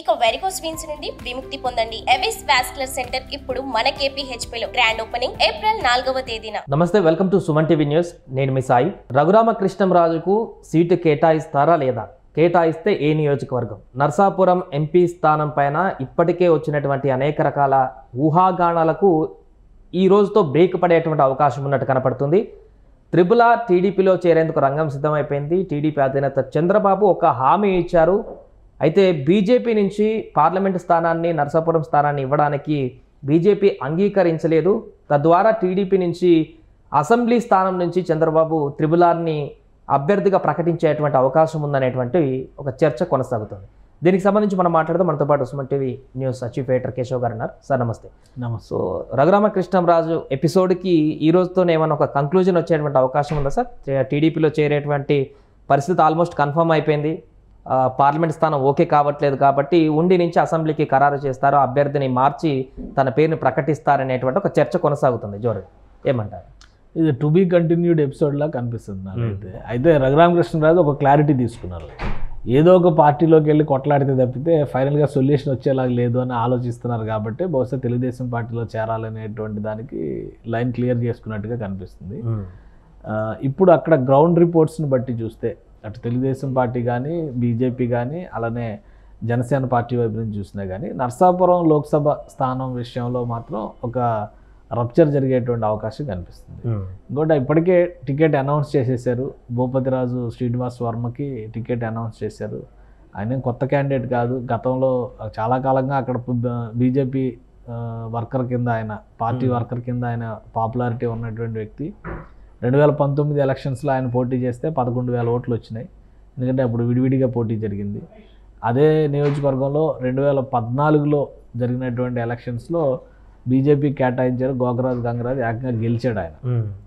ఇక varicose veins నుండి విముక్తి పొందండి ఎవిస్ వాస్కులర్ సెంటర్ ఇప్పుడు మన KPHP లో గ్రాండ్ ఓపెనింగ్ ఏప్రిల్ నాలుగవ తేదీన నమస్తే welcome to Suman TV news నేను మీ సాయి రఘురామకృష్ణంరాజుకు సీటు కేటాయిస్తారా లేదా కేటాయిస్తే ఏ నియోజకవర్గం నర్సాపురం ఎంపీ స్థానం పైన ఇప్పటికే వచ్చినటువంటి అనేక రకాల ఊహాగానాలకు ఈ రోజుతో బ్రేక్ పడేటువంటి అవకాశం ఉన్నట్టు కనపడుతుంది త్రిపుల టీడీపీలో చేరేందుకు రంగం సిద్ధమైపోయింది టీడీపీ అధినేత చంద్రబాబు ఒక హామీ ఇచ్చారు అయితే బీజేపీ నుంచి పార్లమెంటు స్థానాన్ని నరసాపురం స్థానాన్ని ఇవ్వడానికి బీజేపీ అంగీకరించలేదు తద్వారా టీడీపీ నుంచి అసెంబ్లీ స్థానం నుంచి చంద్రబాబు త్రిబులార్ని అభ్యర్థిగా ప్రకటించేటువంటి అవకాశం ఉందనేటువంటి ఒక చర్చ కొనసాగుతుంది దీనికి సంబంధించి మనం మాట్లాడితే మనతో పాటు Suman TV news chief editor Keshav గారు ఉన్నారు సార్ నమస్తే నమస్తే సో రఘురామకృష్ణంరాజు ఎపిసోడ్కి ఈ రోజుతో ఏమైనా ఒక కంక్లూజన్ వచ్చేటువంటి అవకాశం ఉందా సార్ టీడీపీలో చేరేటువంటి పరిస్థితి ఆల్మోస్ట్ కన్ఫర్మ్ అయిపోయింది ఆ, పార్లమెంట్ స్థానం ఓకే కావట్లేదు కాబట్టి ఉండి నుంచి అసెంబ్లీకి ఖరారు చేస్తారు అభ్యర్థిని మార్చి తన పేరుని ప్రకటిస్తారనేటువంటి ఒక చర్చ కొనసాగుతుంది జోరు ఏమంటారు ఇది టు బీ కంటిన్యూడ్ ఎపిసోడ్ లా కనిపిస్తుంది నాకైతే అయితే రఘురామకృష్ణరాజు ఒక క్లారిటీ తీసుకున్నారు ఏదో ఒక పార్టీలోకి వెళ్ళి కొట్లాడితే తప్పితే ఫైనల్గా సొల్యూషన్ వచ్చేలాగా లేదు అని ఆలోచిస్తున్నారు కాబట్టి బహుశా తెలుగుదేశం పార్టీలో చేరాలనేటువంటి దానికి లైన్ క్లియర్ చేసుకున్నట్టుగా కనిపిస్తుంది ఆ, ఇప్పుడు అక్కడ గ్రౌండ్ రిపోర్ట్స్ని బట్టి చూస్తే అటు తెలుగుదేశం పార్టీ కానీ బీజేపీ కానీ అలానే జనసేన పార్టీ వైపు నుంచి చూసినా కానీ నర్సాపురం లోక్సభ స్థానం విషయంలో మాత్రం ఒక రప్చర్ జరిగేటువంటి అవకాశం కనిపిస్తుంది ఇంకోటి ఇప్పటికే టికెట్ అనౌన్స్ చేసేసారు భూపతిరాజు శ్రీనివాస్ వర్మకి టికెట్ అనౌన్స్ చేశారు ఆయన ఏం కొత్త క్యాండిడేట్ కాదు గతంలో చాలా కాలంగా అక్కడ బీజేపీ వర్కర్ కింద ఆయన పార్టీ వర్కర్ కింద ఆయన పాపులారిటీ ఉన్నటువంటి వ్యక్తి రెండు వేల పంతొమ్మిది ఎలక్షన్స్లో ఆయన పోటీ చేస్తే పదకొండు వేల ఓట్లు వచ్చినాయి ఎందుకంటే అప్పుడు విడివిడిగా పోటీ జరిగింది అదే నియోజకవర్గంలో రెండు వేల పద్నాలుగులో జరిగినటువంటి ఎలక్షన్స్లో బీజేపీ కేటాయించారు గోకరాజు గంగరాజు ఏకంగా గెలిచాడు ఆయన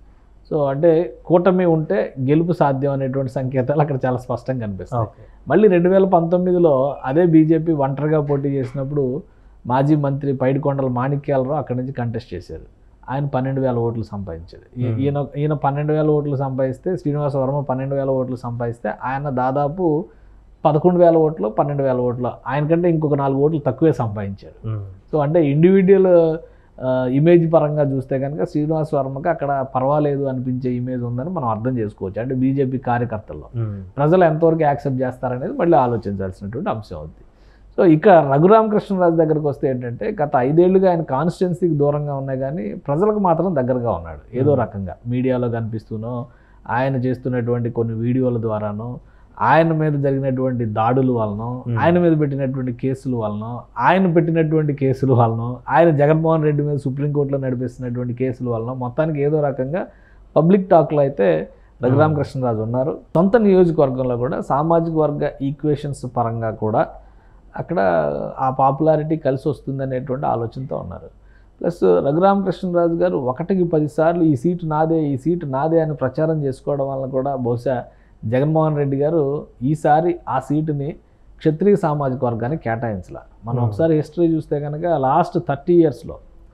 సో అంటే కూటమి ఉంటే గెలుపు సాధ్యం అనేటువంటి సంకేతాలు అక్కడ చాలా స్పష్టంగా కనిపిస్తాయి ఓకే మళ్ళీ రెండు వేల పంతొమ్మిదిలో అదే బీజేపీ ఒంటరిగా పోటీ చేసినప్పుడు మాజీ మంత్రి పైడికొండల మాణిక్యాలరావు అక్కడి నుంచి కంటెస్ట్ చేశారు ఆయన పన్నెండు వేల ఓట్లు సంపాదించారు ఈ- Hmm. ఈయన ఈయన పన్నెండు వేల ఓట్లు సంపాదిస్తే శ్రీనివాస వర్మ పన్నెండు వేల ఓట్లు సంపాదిస్తే ఆయన దాదాపు పదకొండు వేల ఓట్లు పన్నెండు వేల ఓట్లు ఆయనకంటే ఇంకొక నాలుగు ఓట్లు తక్కువే సంపాదించారు సో అంటే ఇండివిజువల్ ఇమేజ్ పరంగా చూస్తే కనుక శ్రీనివాస్ వర్మకి అక్కడ పర్వాలేదు అనిపించే ఇమేజ్ ఉందని మనం అర్థం చేసుకోవచ్చు అంటే బీజేపీ కార్యకర్తల్లో ప్రజలు ఎంతవరకు యాక్సెప్ట్ చేస్తారనేది మళ్ళీ ఆలోచించాల్సినటువంటి అంశం అవుతుంది సో ఇక రఘురామకృష్ణరాజు దగ్గరకు వస్తే ఏంటంటే గత ఐదేళ్లుగా ఆయన కాన్స్టిట్యున్సీకి దూరంగా ఉన్నాయి కానీ ప్రజలకు మాత్రం దగ్గరగా ఉన్నాడు ఏదో రకంగా మీడియాలో కనిపిస్తూనో ఆయన చేస్తున్నటువంటి కొన్ని వీడియోల ద్వారానో ఆయన మీద జరిగినటువంటి దాడుల వలన ఆయన మీద పెట్టినటువంటి కేసుల వలన ఆయన పెట్టినటువంటి కేసుల వలన ఆయన జగన్మోహన్ రెడ్డి మీద సుప్రీంకోర్టులో నడిపిస్తున్నటువంటి కేసుల వలన మొత్తానికి ఏదో రకంగా పబ్లిక్ టాక్లో అయితే రఘురామకృష్ణరాజు ఉన్నారు సొంత నియోజకవర్గంలో కూడా సామాజిక వర్గ ఈక్వేషన్స్ పరంగా కూడా అక్కడ ఆ పాపులారిటీ కలిసి వస్తుంది అనేటువంటి ఆలోచనతో ఉన్నారు ప్లస్ రఘురామకృష్ణరాజు గారు ఒకటికి పదిసార్లు ఈ సీటు నాదే ఈ సీటు నాదే అని ప్రచారం చేసుకోవడం వల్ల కూడా బహుశా జగన్మోహన్ రెడ్డి గారు ఈసారి ఆ సీటుని క్షత్రియ సామాజిక వర్గానికి కేటాయించాల మనం Hmm. ఒకసారి హిస్టరీ చూస్తే కనుక లాస్ట్ థర్టీ ఇయర్స్లో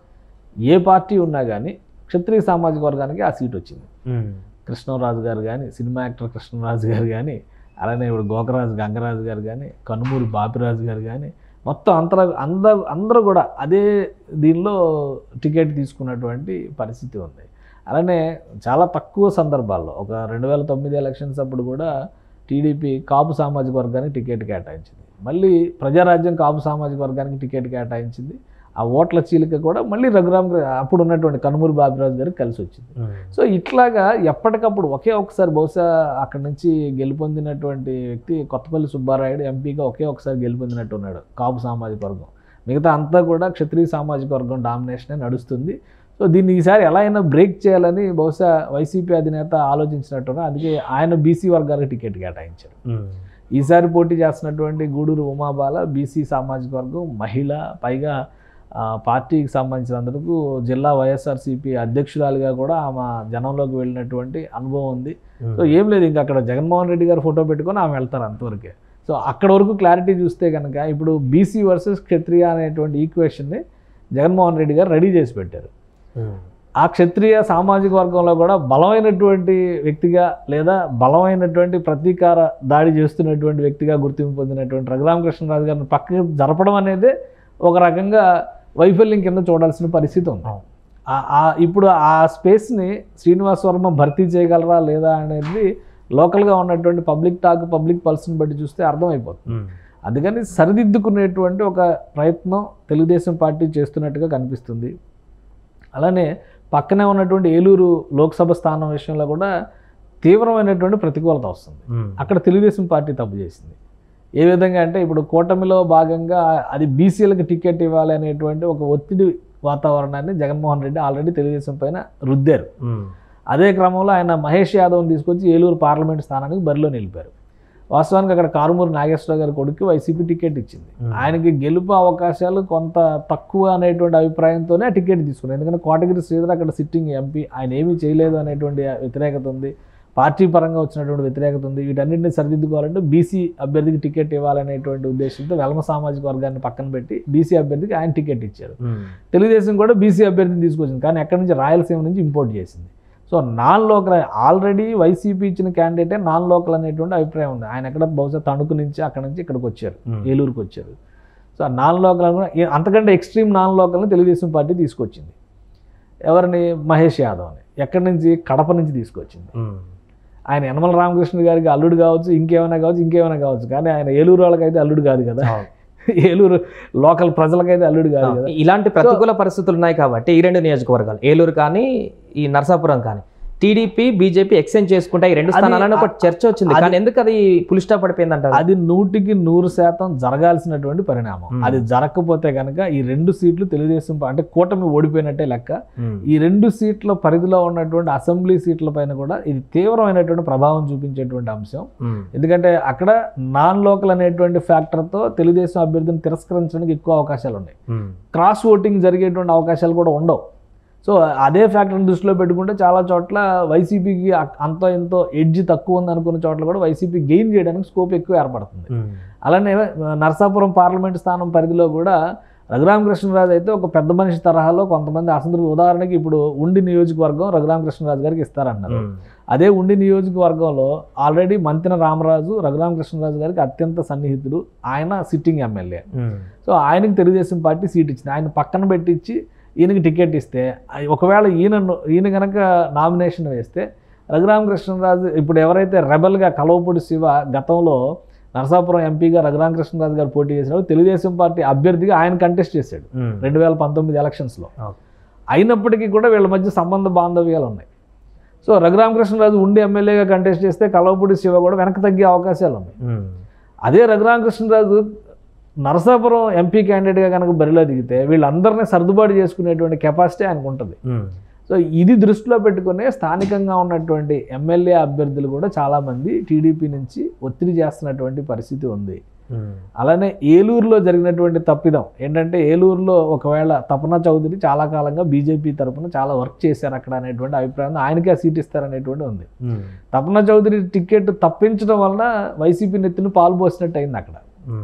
ఏ పార్టీ ఉన్నా కానీ క్షత్రియ సామాజిక వర్గానికి ఆ సీట్ వచ్చింది కృష్ణరాజు గారు కానీ సినిమా యాక్టర్ కృష్ణరాజు గారు కానీ అలానే ఇప్పుడు గోకరాజు గంగరాజు గారు కానీ కనుమూరి బాపిరాజు గారు కానీ మొత్తం అంతర అందరు అందరూ కూడా అదే దీనిలో టికెట్ తీసుకున్నటువంటి పరిస్థితి ఉంది అలానే చాలా తక్కువ సందర్భాల్లో ఒక రెండు వేల తొమ్మిది ఎలక్షన్స్ అప్పుడు కూడా టీడీపీ కాపు సామాజిక వర్గానికి టికెట్ కేటాయించింది మళ్ళీ ప్రజారాజ్యం కాపు సామాజిక వర్గానికి టికెట్ కేటాయించింది ఆ ఓట్ల చీలిక కూడా మళ్ళీ రఘురామ్ అప్పుడు ఉన్నటువంటి కనుమూరి బాపిరాజు గారికి కలిసి వచ్చింది సో ఇట్లాగా ఎప్పటికప్పుడు ఒకే ఒకసారి బహుశా అక్కడి నుంచి గెలుపొందినటువంటి వ్యక్తి కొత్తపల్లి సుబ్బారాయుడు ఎంపీగా ఒకే ఒకసారి గెలుపొందినట్టు ఉన్నాడు కాపు సామాజిక వర్గం మిగతా అంతా కూడా క్షత్రియ సామాజిక వర్గం డామినేషనే నడుస్తుంది సో దీన్ని ఈసారి ఎలా అయినా బ్రేక్ చేయాలని బహుశా వైసీపీ అధినేత ఆలోచించినట్టున్నా అందుకే ఆయన బీసీ వర్గాలకు టికెట్ కేటాయించారు ఈసారి పోటీ చేస్తున్నటువంటి గూడూరు ఉమాబాల బీసీ సామాజిక వర్గం మహిళ పైగా ఆ, పార్టీకి సంబంధించినందుకు జిల్లా వైఎస్ఆర్సీపీ అధ్యక్షురాలుగా కూడా ఆమె జనంలోకి వెళ్ళినటువంటి అనుభవం ఉంది సో ఏం లేదు ఇంకా అక్కడ జగన్మోహన్ రెడ్డి గారు ఫోటో పెట్టుకొని ఆమె వెళ్తారు అంతవరకే సో అక్కడ వరకు క్లారిటీ చూస్తే కనుక ఇప్పుడు బీసీ వర్సెస్ క్షత్రియ అనేటువంటి ఈక్వేషన్ని జగన్మోహన్ రెడ్డి గారు రెడీ చేసి పెట్టారు ఆ క్షత్రియ సామాజిక వర్గంలో కూడా బలమైనటువంటి వ్యక్తిగా లేదా బలమైనటువంటి ప్రతీకార దాడి చేస్తున్నటువంటి వ్యక్తిగా గుర్తింపు పొందినటువంటి రఘురామకృష్ణరాజు గారిని పక్కకి జరపడం అనేది ఒక రకంగా వైఫల్యం కింద చూడాల్సిన పరిస్థితి ఉంది అవును. ఆ- ఆ ఇప్పుడు ఆ స్పేస్ని శ్రీనివాస్ వర్మ భర్తీ చేయగలరా లేదా అనేది లోకల్గా ఉన్నటువంటి పబ్లిక్ టాక్ పబ్లిక్ పల్స్ని బట్టి చూస్తే అర్థమైపోతుంది అందుకని సరిదిద్దుకునేటువంటి ఒక ప్రయత్నం తెలుగుదేశం పార్టీ చేస్తున్నట్టుగా కనిపిస్తుంది అలానే పక్కనే ఉన్నటువంటి ఏలూరు లోక్సభ స్థానం విషయంలో కూడా తీవ్రమైనటువంటి ప్రతికూలత వస్తుంది అక్కడ తెలుగుదేశం పార్టీ తప్పు చేసింది ఏ విధంగా అంటే ఇప్పుడు కూటమిలో భాగంగా అది బీసీలకు టికెట్ ఇవ్వాలి అనేటువంటి ఒక ఒత్తిడి వాతావరణాన్ని జగన్మోహన్ రెడ్డి ఆల్రెడీ తెలుగుదేశం పైన రుద్దారు అదే క్రమంలో ఆయన మహేష్ యాదవ్ని తీసుకొచ్చి ఏలూరు పార్లమెంట్ స్థానానికి బరిలో నిలిపారు వాస్తవానికి అక్కడ కారుమూరి నాగేశ్వరరావు గారి కొడుకు వైసీపీ టికెట్ ఇచ్చింది ఆయనకి గెలుపు అవకాశాలు కొంత తక్కువ అనేటువంటి అభిప్రాయంతోనే ఆ టికెట్ తీసుకున్నారు ఎందుకంటే కోటగిరి శ్రీధర్ అక్కడ సిట్టింగ్ ఎంపీ ఆయన ఏమీ చేయలేదు అనేటువంటి వ్యతిరేకత ఉంది పార్టీ పరంగా వచ్చినటువంటి వ్యతిరేకత ఉంది వీటన్నింటినీ సరిదిద్దుకోవాలంటే బీసీ అభ్యర్థికి టికెట్ ఇవ్వాలనేటువంటి ఉద్దేశంతో వెలమ సామాజిక వర్గాన్ని పక్కన పెట్టి బీసీ అభ్యర్థికి ఆయన టికెట్ ఇచ్చారు తెలుగుదేశం కూడా బీసీ అభ్యర్థిని తీసుకొచ్చింది కానీ ఎక్కడి నుంచి రాయలసీమ నుంచి ఇంపోర్ట్ చేసింది so non local already YCP ఇచ్చిన క్యాండిడేటే నాన్ లోకల్ అనేటువంటి అభిప్రాయం ఉంది ఆయన ఎక్కడ బహుశా తణుకు నుంచి అక్కడ నుంచి ఇక్కడికి వచ్చారు ఏలూరుకి వచ్చారు సో నాన్ లోకల్ కూడా ఏ- అంతకంటే ఎక్స్ట్రీమ్ నాన్ లోకల్ని తెలుగుదేశం పార్టీ తీసుకొచ్చింది ఎవరిని మహేష్ యాదవ్ని ఎక్కడి నుంచి కడప నుంచి తీసుకొచ్చింది ఆయన యనమల రామకృష్ణ గారికి అల్లుడు కావచ్చు ఇంకేమైనా కావచ్చు ఇంకేమైనా కావచ్చు కానీ ఆయన ఏలూరు వాళ్ళకైతే అల్లుడు కాదు కదా ఏలూరు లోకల్ ప్రజలకైతే అల్లుడు కాదు కదా ఇలాంటి ప్రతికూల పరిస్థితులు ఉన్నాయి కాబట్టి ఈ రెండు నియోజకవర్గాలు ఏలూరు కానీ ఈ నర్సాపురం కానీ టీడీపీ బీజేపీ ఎక్స్చేంజ్ చేసుకుంటే ఈ రెండు అది- స్థానాలను ఒక చర్చ వచ్చింది అది- కానీ ఎందుకు అది పులిస్టా పడిపోయింది అంటారు అది నూటికి నూరు శాతం జరగాల్సినటువంటి పరిణామం Hmm. అది జరగకపోతే కనుక ఈ రెండు సీట్లు తెలుగుదేశం పా- అంటే కూటమి ఓడిపోయినట్టే లెక్క ఈ రెండు సీట్ల పరిధిలో ఉన్నటువంటి అసెంబ్లీ సీట్ల పైన కూడా ఇది తీవ్రమైనటువంటి ప్రభావం చూపించేటువంటి అంశం ఎందుకంటే అక్కడ నాన్ లోకల్ అనేటువంటి ఫ్యాక్టర్తో తెలుగుదేశం అభ్యర్థిని తిరస్కరించడానికి ఎక్కువ అవకాశాలు ఉన్నాయి క్రాస్ ఓటింగ్ జరిగేటువంటి అవకాశాలు కూడా ఉండవు సో అదే ఫ్యాక్టర్ని దృష్టిలో పెట్టుకుంటే చాలా చోట్ల వైసీపీకి అంతో ఎంతో ఎడ్జ్ తక్కువ ఉంది అనుకున్న చోట్ల కూడా వైసీపీ గెయిన్ చేయడానికి స్కోప్ ఎక్కువ ఏర్పడుతుంది అలానే నరసాపురం పార్లమెంట్ స్థానం పరిధిలో కూడా రఘురామకృష్ణరాజు అయితే ఒక పెద్ద మనిషి తరహాలో కొంతమంది అసంతృప్తి ఉదాహరణకి ఇప్పుడు ఉండి నియోజకవర్గం రఘురామకృష్ణరాజు గారికి ఇస్తారన్నారు అదే ఉండి నియోజకవర్గంలో ఆల్రెడీ మంతిన రామరాజు రఘురామకృష్ణరాజు గారికి అత్యంత సన్నిహితుడు ఆయన సిట్టింగ్ ఎమ్మెల్యే సో ఆయనకి తెలుగుదేశం పార్టీ సీట్ ఇచ్చింది ఆయన పక్కన పెట్టించి ఈయనకి టికెట్ ఇస్తే ఆ- ఒకవేళ ఈయన ఈయన కనుక నామినేషన్ వేస్తే రఘురామకృష్ణరాజు ఇప్పుడు ఎవరైతే రెబల్గా కలవపూడి శివ గతంలో నరసాపురం ఎంపీగా రఘురామకృష్ణరాజు గారు పోటీ చేసినప్పుడు తెలుగుదేశం పార్టీ అభ్యర్థిగా ఆయన కంటెస్ట్ చేశాడు రెండు వేల పంతొమ్మిది ఎలక్షన్స్లో Okay. అయినప్పటికీ కూడా వీళ్ళ మధ్య సంబంధ బాంధవ్యాలు ఉన్నాయి సో రఘురామకృష్ణరాజు ఉండి ఎమ్మెల్యేగా కంటెస్ట్ చేస్తే కలవపూడి శివ కూడా వెనక్కి తగ్గే అవకాశాలు ఉన్నాయి అదే రఘురామకృష్ణరాజు నరసాపురం ఎంపీ క్యాండిడేట్గా కనుక బరిలో దిగితే వీళ్ళందరినీ సర్దుబాటు చేసుకునేటువంటి కెపాసిటీ ఆయనకు ఉంటుంది సో ఇది దృష్టిలో పెట్టుకునే స్థానికంగా ఉన్నటువంటి ఎమ్మెల్యే అభ్యర్థులు కూడా చాలామంది టీడీపీ నుంచి ఒత్తిడి చేస్తున్నటువంటి పరిస్థితి ఉంది అలానే ఏలూరులో జరిగినటువంటి తప్పిదం ఏంటంటే ఏలూరులో ఒకవేళ తపన చౌదరి చాలా కాలంగా బీజేపీ తరపున చాలా వర్క్ చేశారు అక్కడ అనేటువంటి అభిప్రాయం ఆయనకే ఆ సీట్ ఇస్తారనేటువంటి ఉంది తపన చౌదరి టికెట్ తప్పించడం వలన వైసీపీ నెత్తిన పాలు పోసినట్టు అయింది అక్కడ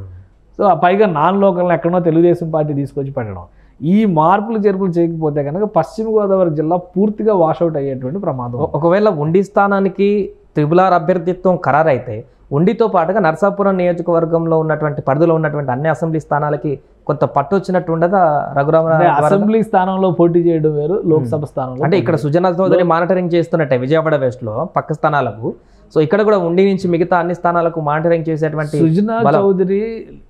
సో ఆ పైగా నాన్ లోకల్ని ఎక్కడో తెలుగుదేశం పార్టీ తీసుకొచ్చి పెట్టడం ఈ మార్పులు చేర్పులు చేయకపోతే కనుక పశ్చిమ గోదావరి జిల్లా పూర్తిగా వాషౌట్ అయ్యేటువంటి ప్రమాదం ఉంది. ఒకవేళ ఉండి స్థానానికి త్రిబులార్ అభ్యర్థిత్వం ఖరారైతే ఉండితో పాటుగా నర్సాపురం నియోజకవర్గంలో ఉన్నటువంటి పరిధిలో ఉన్నటువంటి అన్ని అసెంబ్లీ స్థానాలకి కొంత పట్టు వచ్చినట్టు ఉండదా రఘురామ అంటే అసెంబ్లీ స్థానంలో పోటీ చేయడం వేరు లోక్సభ స్థానంలో అంటే ఇక్కడ సుజనా చౌదరి మానిటరింగ్ చేస్తున్నట్టే విజయవాడ వెస్ట్ లో పక్క స్థానాలకు సో ఇక్కడ కూడా ఉండి నుంచి మిగతా అన్ని స్థానాలకు మానిటరింగ్ చేసేటువంటి సుజనా బలం. చౌదరి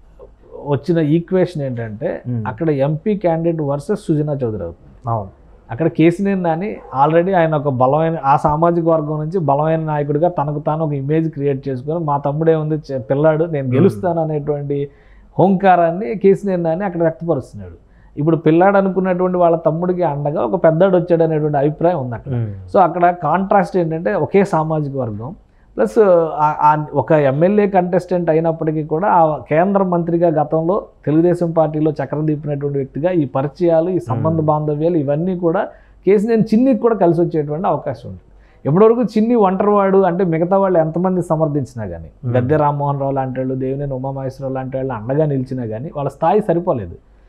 వచ్చిన ఈక్వేషన్ ఏంటంటే ఉమ్. అక్కడ MP candidate versus Sujana Chowdary అవుతుంది అవును అక్కడ కేసీనేని నాని ఆల్రెడీ ఆయన ఒక బలమైన ఆ సామాజిక వర్గం నుంచి బలమైన నాయకుడిగా తనకు తాను ఒక ఇమేజ్ క్రియేట్ చేసుకొని మా తమ్ముడే ఉంది చె- పిల్లాడు నేను గెలుస్తాను అనేటువంటి హోంకారాన్ని కేసీనేని నాని అక్కడ వ్యక్తపరుస్తున్నాడు ఇప్పుడు పిల్లాడు అనుకున్నటువంటి వాళ్ళ తమ్ముడికి అండగా ఒక పెద్దాడు వచ్చాడు అనేటువంటి అభిప్రాయం ఉంది అక్కడ సో అక్కడ కాంట్రాస్ట్ ఏంటంటే ఒకే సామాజిక వర్గం ప్లస్ ఆ- ఆ ఒక ఎమ్మెల్యే కంటెస్టెంట్ అయినప్పటికీ కూడా ఆ కేంద్ర మంత్రిగా గతంలో తెలుగుదేశం పార్టీలో చక్రం తిప్పినటువంటి వ్యక్తిగా ఈ పరిచయాలు ఈ సంబంధ బాంధవ్యాలు ఇవన్నీ కూడా కేసీనేని చిన్నికి కూడా కలిసి వచ్చేటువంటి అవకాశం ఉంటుంది ఎప్పటివరకు చిన్ని ఒంటరివాడు అంటే మిగతా వాళ్ళు ఎంతమంది సమర్థించినా కానీ Hmm. గద్దె రామ్మోహన్ రావు లాంటి వాళ్ళు దేవినేని ఉమామహేశ్వరరావు లాంటి వాళ్ళు అండగా నిలిచినా కానీ వాళ్ళ స్థాయి సరిపోలేదు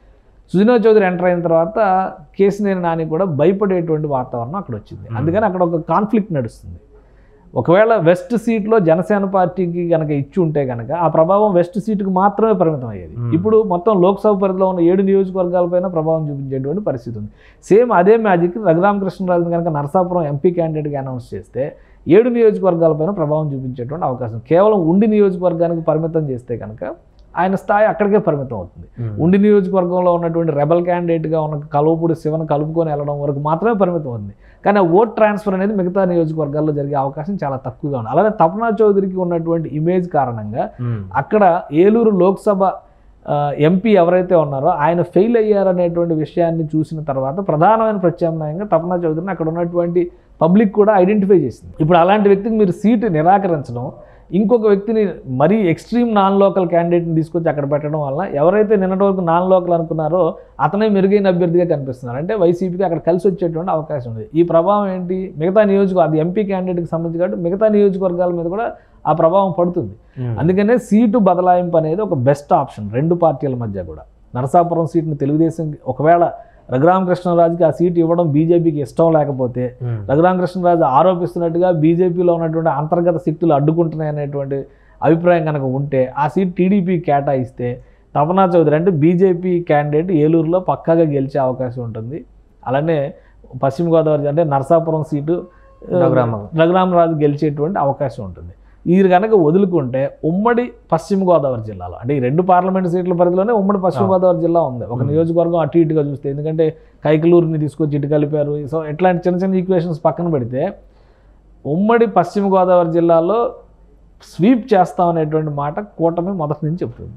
సుజనా చౌదరి ఎంటర్ అయిన తర్వాత కేసినేని నాని కూడా భయపడేటువంటి వాతావరణం అక్కడ వచ్చింది అందుకని అక్కడ ఒక కాన్ఫ్లిక్ట్ నడుస్తుంది ఒకవేళ వెస్ట్ సీట్లో జనసేన పార్టీకి కనుక ఇచ్చి ఉంటే కనుక ఆ ప్రభావం వెస్ట్ సీటుకు మాత్రమే పరిమితం అయ్యేది Hmm. ఇప్పుడు మొత్తం లోక్సభ పరిధిలో ఉన్న ఏడు నియోజకవర్గాలపైన ప్రభావం చూపించేటువంటి పరిస్థితి ఉంది సేమ్ అదే మ్యాజిక్ రఘురామకృష్ణరాజుని కనుక నరసాపురం ఎంపీ క్యాండిడేట్గా అనౌన్స్ చేస్తే ఏడు నియోజకవర్గాలపైన ప్రభావం చూపించేటువంటి అవకాశం కేవలం ఉండి నియోజకవర్గానికి పరిమితం చేస్తే కనుక ఆయన స్థాయి అక్కడికే పరిమితం అవుతుంది ఉండి నియోజకవర్గంలో ఉన్నటువంటి రెబల్ క్యాండిడేట్గా ఉన్న కలువపూడి శివను కలుపుకొని వెళ్ళడం వరకు మాత్రమే పరిమితం ఉంది కానీ ఆ ఓట్ ట్రాన్స్ఫర్ అనేది మిగతా నియోజకవర్గాల్లో జరిగే అవకాశం చాలా తక్కువగా ఉంది అలాగే తపనా చౌదరికి ఉన్నటువంటి ఇమేజ్ కారణంగా అక్కడ ఏలూరు లోక్సభ ఆ, ఎంపీ ఎవరైతే ఉన్నారో ఆయన ఫెయిల్ అయ్యారనేటువంటి విషయాన్ని చూసిన తర్వాత ప్రధానమైన ప్రత్యామ్నాయంగా తపనా చౌదరిని అక్కడ ఉన్నటువంటి పబ్లిక్ కూడా ఐడెంటిఫై చేసింది ఇప్పుడు అలాంటి వ్యక్తికి మీరు సీటు నిరాకరించడం ఇంకొక వ్యక్తిని మరీ ఎక్స్ట్రీమ్ నాన్ లోకల్ క్యాండిడేట్ని తీసుకొచ్చి అక్కడ పెట్టడం వల్ల ఎవరైతే నిన్నటి వరకు నాన్ లోకల్ అనుకున్నారో అతనే మెరుగైన అభ్యర్థిగా కనిపిస్తున్నారు అంటే వైసీపీకి అక్కడ కలిసి వచ్చేటువంటి అవకాశం ఉంది ఈ ప్రభావం ఏంటి మిగతా నియోజకవర్గం అది ఎంపీ క్యాండిడేట్కి సంబంధించి కాబట్టి మిగతా నియోజకవర్గాల మీద కూడా ఆ ప్రభావం పడుతుంది అందుకనే సీటు బదలాయింపు అనేది ఒక బెస్ట్ ఆప్షన్ రెండు పార్టీల మధ్య కూడా నరసాపురం సీట్ని తెలుగుదేశం ఒకవేళ రఘురామకృష్ణరాజుకి ఆ సీట్ ఇవ్వడం బీజేపీకి ఇష్టం లేకపోతే రఘురామకృష్ణరాజు ఆరోపిస్తున్నట్టుగా బీజేపీలో ఉన్నటువంటి అంతర్గత శక్తులు అడ్డుకుంటున్నాయి అనేటువంటి అభిప్రాయం కనుక ఉంటే ఆ సీట్ టీడీపీ కేటాయిస్తే తపనా చౌదరి అంటే బీజేపీ క్యాండిడేట్ ఏలూరులో పక్కాగా గెలిచే అవకాశం ఉంటుంది అలానే పశ్చిమ గోదావరి అంటే నరసాపురం సీటు ఆ, రఘురామ. రఘురామరాజు గెలిచేటువంటి అవకాశం ఉంటుంది ఇది కనుక వదులుకుంటే ఉమ్మడి పశ్చిమ గోదావరి జిల్లాలో అంటే ఈ రెండు పార్లమెంట్ సీట్ల పరిధిలోనే ఉమ్మడి పశ్చిమ ఆ. గోదావరి జిల్లా ఉంది ఒక Hmm. నియోజకవర్గం అటు ఇటుగా చూస్తే ఎందుకంటే కైకలూరుని తీసుకొచ్చి ఇటు కలిపారు సో ఇట్లాంటి చిన్న చిన్న ఈక్వేషన్స్ పక్కన పెడితే ఉమ్మడి పశ్చిమ గోదావరి జిల్లాలో స్వీప్ చేస్తాం అనేటువంటి మాట కూటమి మొదటి నుంచి చెప్తుంది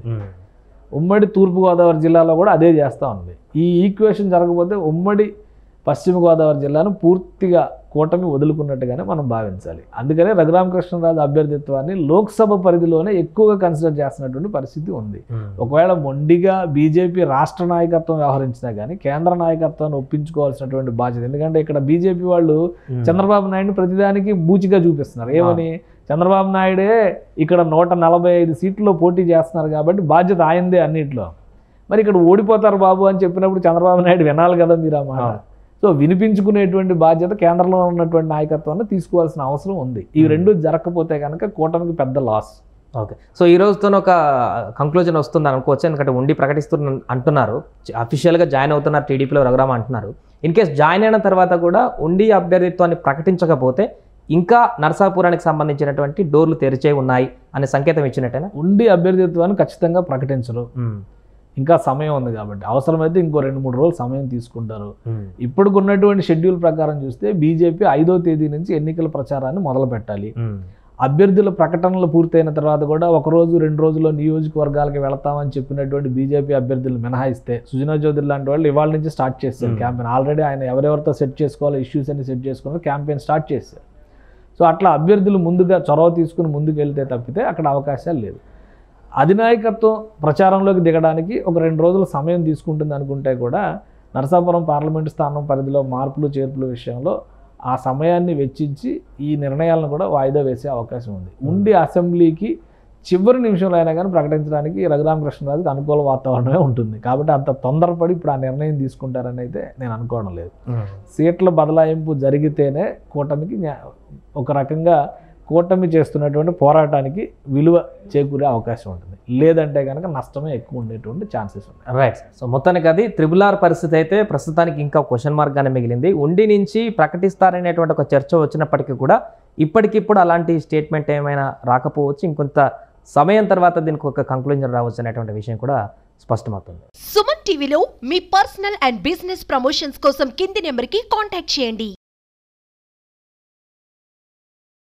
ఉమ్మడి తూర్పుగోదావరి జిల్లాలో కూడా అదే చేస్తూ ఉంది ఈ ఈక్వేషన్ జరగకపోతే ఉమ్మడి పశ్చిమ గోదావరి జిల్లాను పూర్తిగా కూటమి వదులుకున్నట్టుగానే మనం భావించాలి అందుకనే రఘురామకృష్ణరాజు అభ్యర్థిత్వాన్ని లోక్సభ పరిధిలోనే ఎక్కువగా కన్సిడర్ చేస్తున్నటువంటి పరిస్థితి ఉంది ఒకవేళ మొండిగా బీజేపీ రాష్ట్ర నాయకత్వం వ్యవహరించినా కానీ కేంద్ర నాయకత్వాన్ని ఒప్పించుకోవాల్సినటువంటి బాధ్యత ఎందుకంటే ఇక్కడ బీజేపీ వాళ్ళు చంద్రబాబు నాయుడుని ప్రతిదానికి బూచిగా చూపిస్తున్నారు ఏమని చంద్రబాబు నాయుడే ఇక్కడ నూట నలభై ఐదు సీట్లలో పోటీ చేస్తున్నారు కాబట్టి బాధ్యత ఆయనదే అన్నింటిలో మరి ఇక్కడ ఓడిపోతారు బాబు అని చెప్పినప్పుడు చంద్రబాబు నాయుడు వినాలి కదా మీరు ఆ మాట అవును. సో వినిపించుకునేటువంటి బాధ్యత కేంద్రంలో ఉన్నటువంటి నాయకత్వాన్ని తీసుకోవాల్సిన అవసరం ఉంది ఇవి రెండు జరగకపోతే కనుక కూటమికి పెద్ద లాస్ ఓకే సో ఈ రోజుతో ఒక కంక్లూజన్ వస్తుంది అనుకోవచ్చు ఎందుకంటే ఉండి ప్రకటిస్తున్న అంటున్నారు అఫీషియల్గా జాయిన్ అవుతున్నారు టీడీపీలో రఘురామ అంటున్నారు ఇన్ కేస్ జాయిన్ అయిన తర్వాత కూడా ఉండి అభ్యర్థిత్వాన్ని ప్రకటించకపోతే ఇంకా నరసాపురానికి సంబంధించినటువంటి డోర్లు తెరిచే ఉన్నాయి అనే సంకేతం ఇచ్చినట్టేనా ఉండి అభ్యర్థిత్వాన్ని ఖచ్చితంగా ప్రకటించరు ఇంకా సమయం ఉంది కాబట్టి అవసరమైతే ఇంకో రెండు మూడు రోజులు సమయం తీసుకుంటారు ఇప్పటికి ఉన్నటువంటి షెడ్యూల్ ప్రకారం చూస్తే బీజేపీ ఐదో తేదీ నుంచి ఎన్నికల ప్రచారాన్ని మొదలు పెట్టాలి అభ్యర్థుల ప్రకటనలు పూర్తయిన తర్వాత కూడా ఒక రోజు రెండు రోజుల్లో నియోజకవర్గాలకు వెళతామని చెప్పినటువంటి బీజేపీ అభ్యర్థులు మినహాయిస్తే సుజనా చౌదరి లాంటి వాళ్ళు ఇవాళ నుంచి స్టార్ట్ చేస్తారు Hmm. క్యాంపెయిన్ ఆల్రెడీ ఆయన ఎవరెవరితో సెట్ చేసుకోవాలో ఇష్యూస్ అన్ని సెట్ చేసుకుని క్యాంపెయిన్ స్టార్ట్ చేశారు సో అట్లా అభ్యర్థులు ముందుగా చొరవ తీసుకుని ముందుకు వెళ్తే తప్పితే అక్కడ అవకాశాలు లేవు అధినాయకత్వం ప్రచారంలోకి దిగడానికి ఒక రెండు రోజుల సమయం తీసుకుంటుంది అనుకుంటే కూడా నరసాపురం పార్లమెంటు స్థానం పరిధిలో మార్పులు చేర్పుల విషయంలో ఆ సమయాన్ని వెచ్చించి ఈ నిర్ణయాలను కూడా వాయిదా వేసే అవకాశం ఉంది ఉండి అసెంబ్లీకి చివరి నిమిషంలో అయినా కానీ ప్రకటించడానికి రఘురామకృష్ణరాజుకి అనుకూల వాతావరణమే ఉంటుంది కాబట్టి అంత తొందరపడి ఇప్పుడు ఆ నిర్ణయం తీసుకుంటారని అయితే నేను అనుకోవడం లేదు సీట్ల బదలాయింపు జరిగితేనే కూటమికి న్యా- ఒక రకంగా కూటమి చేస్తున్నటువంటి పోరాటానికి విలువ చేకూరే అవకాశం ఉంటుంది లేదంటే కనుక నష్టమే ఎక్కువ ఉండేటువంటి ఛాన్సెస్ ఉన్నాయి రైట్ సో మొత్తానికి అది త్రిబుల్ ఆర్ పరిస్థితి అయితే ప్రస్తుతానికి ఇంకా క్వశ్చన్ మార్క్ గానే మిగిలింది ఉండి నుంచి ప్రకటిస్తారనేటువంటి ఒక చర్చ వచ్చినప్పటికీ కూడా ఇప్పటికిప్పుడు అలాంటి స్టేట్మెంట్ ఏమైనా రాకపోవచ్చు ఇంకొంత సమయం తర్వాత దీనికి ఒక కంక్లూజన్ రావచ్చు అనేటువంటి విషయం కూడా స్పష్టమవుతుంది సుమన్ టీవీలో మీ పర్సనల్ అండ్ బిజినెస్ ప్రమోషన్స్ కోసం కింది నెంబర్కి కాంటాక్ట్ చేయండి